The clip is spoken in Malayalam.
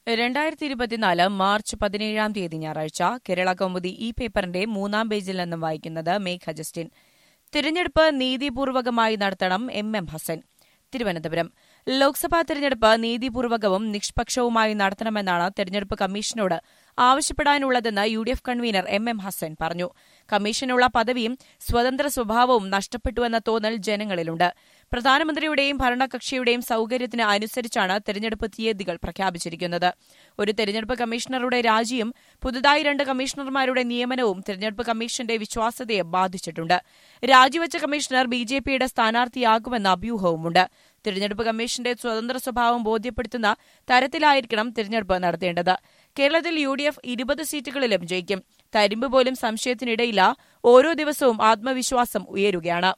രണ്ടായിരത്തി ഇരുപത്തിനാല് മാർച്ച് പതിനേഴാം തീയതി ഞായറാഴ്ച കേരള കൗമുദി ഈ പേപ്പറിന്റെ മൂന്നാം പേജിൽ നിന്നും വായിക്കുന്നത് മേഘ ജസ്റ്റിൻ തിരഞ്ഞെടുപ്പ് നീതിപൂർവകമായി നടത്തണം എം എം ഹസൻ തിരുവനന്തപുരം ലോക്സഭാ തിരഞ്ഞെടുപ്പ് നീതിപൂർവകവും നിഷ്പക്ഷവുമായി നടത്തണമെന്നാണ് തെരഞ്ഞെടുപ്പ് കമ്മീഷനോട് ആവശ്യപ്പെടാനുള്ളതെന്ന് U D F convener M M Hasan പറഞ്ഞു കമ്മീഷനുള്ള പദവിയും സ്വതന്ത്ര സ്വഭാവവും നഷ്ടപ്പെട്ടുവെന്ന തോന്നൽ ജനങ്ങളിലുണ്ട് പ്രധാനമന്ത്രിയുടെയും ഭരണകക്ഷിയുടെയും സൌകര്യത്തിന് അനുസരിച്ചാണ് തെരഞ്ഞെടുപ്പ് തീയതികൾ പ്രഖ്യാപിച്ചിരിക്കുന്നത് ഒരു തെരഞ്ഞെടുപ്പ് കമ്മീഷണറുടെ രാജിയും പുതുതായി രണ്ട് കമ്മീഷണർമാരുടെ നിയമനവും തെരഞ്ഞെടുപ്പ് കമ്മീഷന്റെ വിശ്വാസ്യതയെ ബാധിച്ചിട്ടുണ്ട് രാജിവെച്ച കമ്മീഷണർ ബി ജെ പിയുടെ സ്ഥാനാർത്ഥിയാകുമെന്ന അഭ്യൂഹവുമുണ്ട് തിരഞ്ഞെടുപ്പ് കമ്മീഷന്റെ സ്വതന്ത്ര സ്വഭാവം ബോധ്യപ്പെടുത്തുന്ന തരത്തിലായിരിക്കണം തിരഞ്ഞെടുപ്പ് നടത്തേണ്ടത് കേരളത്തിൽ യു ഡി എഫ് ഇരുപത് സീറ്റുകളിലും ജയിക്കും തരിമ്പ് പോലും സംശയത്തിനിടയില്ല ഓരോ ദിവസവും ആത്മവിശ്വാസം ഉയരുകയാണ്